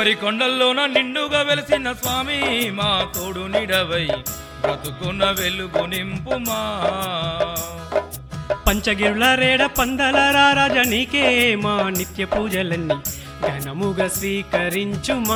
శబరి కొండల్లోన నిండుగా వెలిసిన స్వామి మా తోడు నిడవై బ్రతుకున్న వెలుగు నింపుమా పంచగిరుల రేడ పందల రాజ నీకే మా నిత్య పూజలన్నీ ఘనముగా స్వీకరించుమా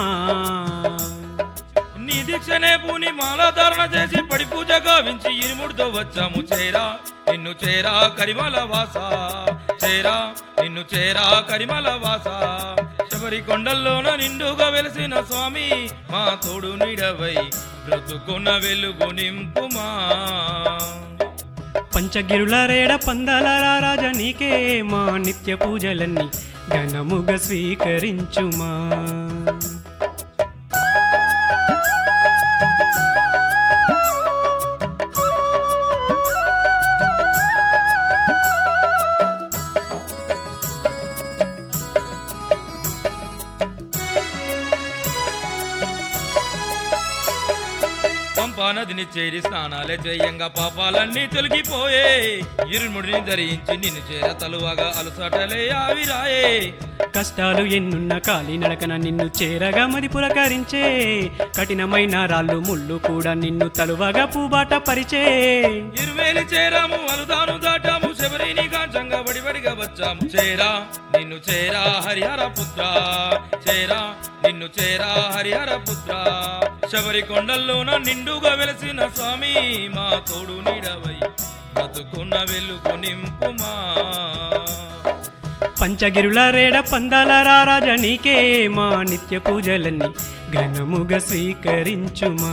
నీ దీక్షనే పూని మాలాధారణ చేసి పడి పూజ గావించి ఇరుముడితో వచ్చాము చేరా నిన్ను చేరా కరిమల వాస చేరా నిన్ను చేరా కరిమల వాస శబరి కొండల్లోన నిండుగా వెలిసిన స్వామి మా తోడు నిడవై బ్రతుకున్న వెలుగు నింపుమా పంచగిరుల రేడ పందల రాజ నీకే మా నిత్య పూజలన్నీ ఘనముగా స్వీకరించుమా పంపా నదిని చేరి స్నానాలే చేయంగా పాపాలన్నీ తొలగిపోయే ఇరుముడిని ధరించి నిన్ను చేర తలువగా అలసటలే ఆవిరాయే కష్టాలు ఎన్నున్న కాలి నడకన నిన్ను చేరగా మది పులకరించే కఠినమైన రాళ్ళు ముళ్ళు కూడా నిన్ను తలువగా పూబాట పరిచే ఇరువేలి చేరాము అలుదాను దాటాము శబరిని కాంచంగా వడివడిగా వచ్చాము చేరా నిన్ను చేరా హరిహర పుత్ర చేరా నిన్ను చేరా హరిహర పుత్ర శబరి కొండల్లోన నిండుగా వెలసిన స్వామి మా తోడు నీడవై బతుకున్న వెలుగు నింపుమా పంచగిరుల రేడ పందాల రాజ నీకే మా నిత్య పూజలన్నీ ఘనముగా స్వీకరించుమా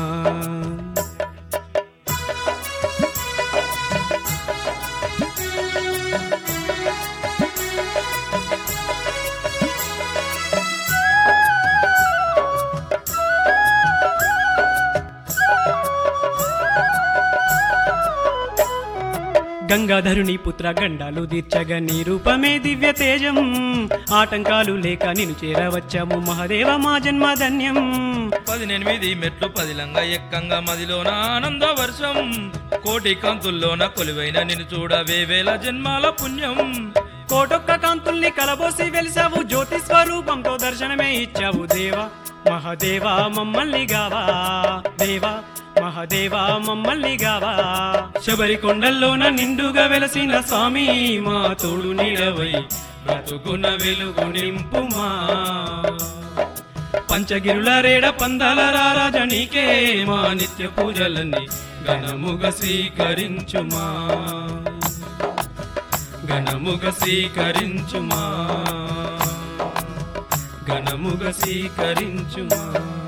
గంగాధరుని పుత్ర గండాలు దీర్చగా నీ రూపమే దివ్య తేజం ఆటంకాలు లేక నిన్ను చేరవచ్చాము మహదేవ మా జన్మధన్యం పదినెనిమిది మెట్లు పదిలంగా ఎక్కంగా మదిలోన ఆనంద వర్షం కోటి కాంతుల్లోన కొలువైన నిన్ను చూడ వేవేల జన్మాల పుణ్యం కోటొక్క కాంతుల్ని కలబోసి వెలిసావు జ్యోతి స్వరూపంతో దర్శనమే ఇచ్చావు దేవా మహదేవా మమ్మల్ని గావా దేవా మహదేవా మమ్మల్ని గావా శబరి కొండల్లోన నిండుగా వెలసిన స్వామి మా తోడు నీడవై బ్రతుకున్న వెలుగు నింపుమా పంచగిరుల రేడ పందాల రాజ నీకే మా నిత్య పూజలన్నీ ఘనముగా స్వీకరించుమా ఘనముగ స్వీకరించుమా ఘనముగ స్వీకరించుమా